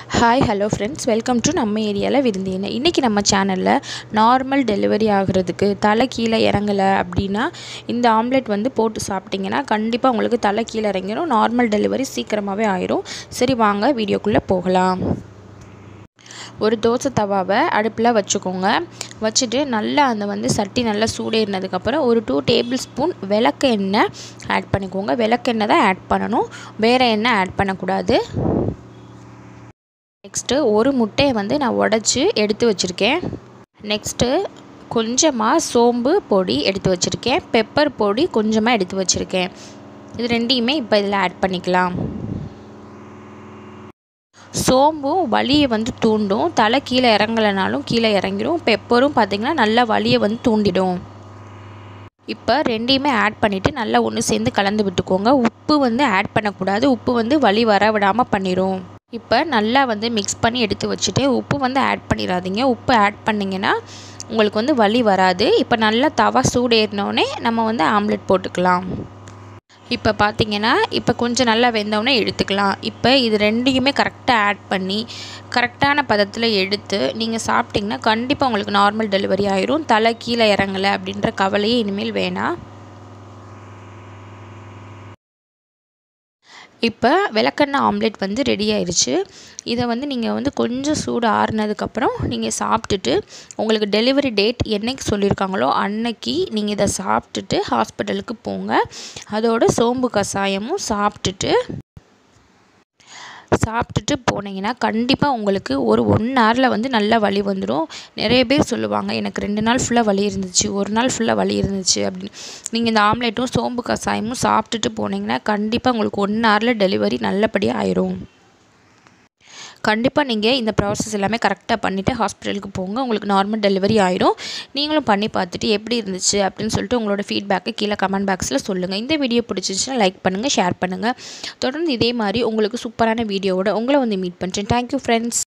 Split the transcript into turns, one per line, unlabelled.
hi hello friends welcome to நம்ம ஏரியாவில் விருந்தின இன்றைக்கி நம்ம சேனலில் நார்மல் டெலிவரி ஆகிறதுக்கு தலை கீழே இறங்கலை அப்படின்னா இந்த ஆம்லெட் வந்து போட்டு சாப்பிட்டிங்கன்னா கண்டிப்பாக உங்களுக்கு தலை கீழே இறங்கிடும் நார்மல் டெலிவரி சீக்கிரமாகவே ஆயிரும் சரி வாங்க வீடியோக்குள்ளே போகலாம் ஒரு தோசை தவாவை அடுப்பில் வச்சுக்கோங்க வச்சுட்டு நல்லா அந்த வந்து சட்டி நல்லா சூடேறினதுக்கப்புறம் ஒரு டூ டேபிள் ஸ்பூன் விளக்கு எண்ணெய் ஆட் பண்ணிக்கோங்க விளக்கெண்ணெய் தான் ஆட் பண்ணணும் வேறு எண்ணெய் ஆட் பண்ணக்கூடாது நெக்ஸ்ட்டு ஒரு முட்டையை வந்து நான் உடச்சி எடுத்து வச்சுருக்கேன் நெக்ஸ்ட்டு கொஞ்சமாக சோம்பு பொடி எடுத்து வச்சுருக்கேன் பெப்பர் பொடி கொஞ்சமாக எடுத்து வச்சுருக்கேன் இது ரெண்டையுமே இப்போ இதில் ஆட் பண்ணிக்கலாம் சோம்பும் வலியை வந்து தூண்டும் தலை கீழே இறங்கலைனாலும் கீழே இறங்கிடும் பெப்பரும் பார்த்திங்கன்னா நல்லா வலியை வந்து தூண்டிடும் இப்போ ரெண்டையுமே ஆட் பண்ணிவிட்டு நல்லா ஒன்று சேர்ந்து கலந்து விட்டுக்கோங்க உப்பு வந்து ஆட் பண்ணக்கூடாது உப்பு வந்து வலி வர விடாமல் பண்ணிடும் இப்போ நல்லா வந்து மிக்ஸ் பண்ணி எடுத்து வச்சுட்டு உப்பு வந்து ஆட் பண்ணிடாதீங்க உப்பு ஆட் பண்ணிங்கன்னா உங்களுக்கு வந்து வலி வராது இப்போ நல்லா தவா சூடு ஏறினோடனே நம்ம வந்து ஆம்லெட் போட்டுக்கலாம் இப்போ பார்த்தீங்கன்னா இப்போ கொஞ்சம் நல்லா வெந்தோடனே எடுத்துக்கலாம் இப்போ இது ரெண்டையுமே கரெக்டாக ஆட் பண்ணி கரெக்டான பதத்தில் எடுத்து நீங்கள் சாப்பிட்டிங்கன்னா கண்டிப்பாக உங்களுக்கு நார்மல் டெலிவரி ஆயிரும் தலை கீழே இறங்கலை அப்படின்ற கவலையே இனிமேல் வேணாம் இப்போ விளக்கெண்ணெய் ஆம்லெட் வந்து ரெடி ஆயிடுச்சு இதை வந்து நீங்கள் வந்து கொஞ்சம் சூடு ஆறுனதுக்கப்புறம் நீங்கள் சாப்பிட்டுட்டு உங்களுக்கு டெலிவரி டேட் என்னைக்கு சொல்லியிருக்காங்களோ அன்னைக்கு நீங்கள் இதை சாப்பிட்டுட்டு ஹாஸ்பிட்டலுக்கு போங்க அதோட சோம்பு கஷாயமும் சாப்பிட்டுட்டு சாப்பிட்டுட்டு போனீங்கன்னா கண்டிப்பாக உங்களுக்கு ஒரு ஒன் ஹவரில் வந்து நல்லா வலி வந்துடும் நிறைய பேர் சொல்லுவாங்க எனக்கு ரெண்டு நாள் ஃபுல்லாக வலி இருந்துச்சு ஒரு நாள் ஃபுல்லாக வலி இருந்துச்சு அப்படின்னு நீங்கள் இந்த ஆம்லேட்டும் சோம்பு கஷாயமும் சாப்பிட்டுட்டு போனீங்கன்னா கண்டிப்பாக உங்களுக்கு ஒன் ஹவரில் டெலிவரி நல்லபடியாக ஆயிரும் கண்டிப்பாக நீங்கள் இந்த ப்ராசஸ் எல்லாமே கரெக்டாக பண்ணிவிட்டு ஹாஸ்பிட்டலுக்கு போங்க உங்களுக்கு நார்மல் டெலிவரி ஆயிரும் நீங்களும் பண்ணி பார்த்துட்டு எப்படி இருந்துச்சு அப்படின்னு சொல்லிட்டு உங்களோட ஃபீட்பேக்கை கீழே கமெண்ட் பாக்ஸில் சொல்லுங்கள் இந்த வீடியோ பிடிச்சிச்சுன்னா லைக் பண்ணுங்கள் ஷேர் பண்ணுங்கள் தொடர்ந்து இதே மாதிரி உங்களுக்கு சூப்பரான வீடியோவோட உங்களை வந்து மீட் பண்ணுறேன் தேங்க்யூ ஃப்ரெண்ட்ஸ்